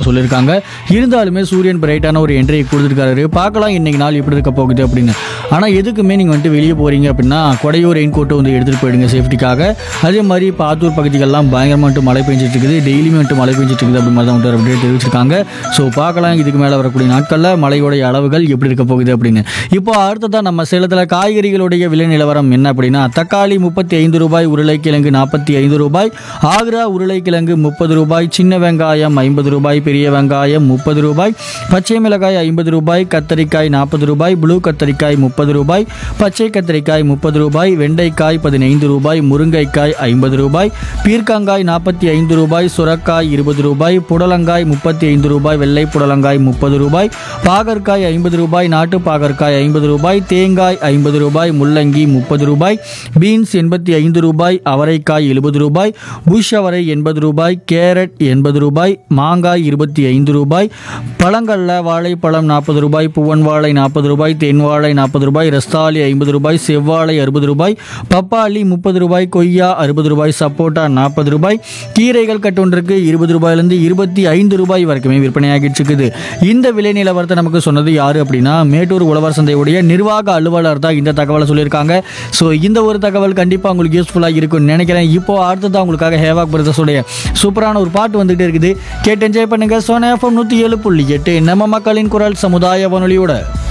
சொல்லியிருக்காங்க இருந்தாலுமே சூரியன் பிரைட்டான ஒரு என்ட்ரியை கொடுத்துருக்காரு பார்க்கலாம் இன்னைக்கு நாள் எப்படி இருக்க போகுது அப்படின்னு ஆனால் எதுக்குமே நீங்கள் வந்துட்டு வெளியே போகிறீங்க அப்படின்னா கொடையூர் ரெயின் கோட்டை வந்து எடுத்துகிட்டு போயிடுங்க சேஃப்டிக்காக அதே மாதிரி இப்போ ஆத்தூர் பகுதிகளெலாம் பயங்கரமாக வந்துட்டு மழை பெஞ்சிட்டு இருக்குது டெய்லியுமே வந்துட்டு மழை பெஞ்சிட்டு இருக்குது அப்படி மாதிரி தான் வந்துட்டு அப்படியே தெரிவிச்சிருக்காங்க ஸோ பார்க்கலாம் இதுக்கு மேலே வரக்கூடிய நாட்களில் மழையோடைய அளவுகள் எப்படி இருக்க போகுது அப்படின்னு இப்போ அடுத்ததான் நம்ம சேலத்தில் காய்கறிகளுடைய விலை நிலவரம் என்ன அப்படின்னா தக்காளி முப்பத்தி ஐந்து ரூபாய் உருளைக்கிழங்கு நாற்பத்தி ஐந்து ரூபாய் ஆக்ரா உருளைக்கிழங்கு முப்பது ரூபாய் சின்ன வெங்காயம் ஐம்பது ரூபாய் பெரிய வெங்காயம் முப்பது ரூபாய் பச்சை மிளகாய் ஐம்பது ரூபாய் கத்தரிக்காய் நாற்பது ரூபாய் ப்ளூ கத்தரிக்காய் முப்பது ரூபாய் பச்சை கத்தரிக்காய் முப்பது ரூபாய் வெண்டைக்காய் பதினைந்து ரூபாய் முருங்கைக்காய் ஐம்பது ரூபாய் பீர்க்கங்காய் நாற்பத்தி ஐந்து ரூபாய் சுரக்காய் இருபது ரூபாய் புடலங்காய் முப்பத்தி ஐந்து ரூபாய் வெள்ளை புடலங்காய் முப்பது ரூபாய் பாகற்காய் ஐம்பது ரூபாய் நாட்டு பாகற்காய் ஐம்பது ரூபாய் தேங்காய் ஐம்பது ரூபாய் முள்ளங்கி முப்பது ரூபாய் பீன்ஸ் எண்பத்தி ஐந்து ரூபாய் அவரைக்காய் எழுபது ரூபாய் புஷ் அவரை எண்பது ரூபாய் கேரட் எண்பது ரூபாய் மாங்காய் இருபத்தி ஐந்து ரூபாய் பழங்கள்ல வாழைப்பழம் நாற்பது ரூபாய் பூவன் வாழை நாற்பது ரூபாய் தென் வாழை நாற்பது ரூபாய் ரஸ்தாலி ஐம்பது ரூபாய் செவ்வாழை அறுபது ரூபாய் பப்பாளி முப்பது ரூபாய் கொய்யா அறுபது ரூபாய் சப்போட்டா நாற்பது ரூபாய் கீரைகள் கட்டொன்றுக்கு இருபது ரூபாயிலிருந்து இருபத்தி ஐந்து ரூபாய் வரைக்குமே விற்பனையாகிட்டு இருக்குது இந்த விலை நிலவரத்தை நமக்கு சொன்னது யாரு அப்படின்னா மேட்டூர் உழவர் சந்தையுடைய நிர்வாக அலுவலர் தான் இந்த தகவலை சொல்லியிருக்காங்க ஸோ இந்த ஒரு தகவல் கண்டிப்பாக உங்களுக்கு யூஸ்ஃபுல்லாக இருக்கும்னு நினைக்கிறேன் இப்போ அடுத்ததான் உங்களுக்காக ஹேவாக் பிரதர்ஸோடைய சூப்பரான ஒரு பாட்டு வந்துகிட்டே இருக்குது கேட்டு என்ஜாய் பண்ணுங்க சோனா எஃப்எம் நூற்றி ஏழு புள்ளி எட்டு நம்ம மக்களின் குரல் சமுதாய வானொலியோட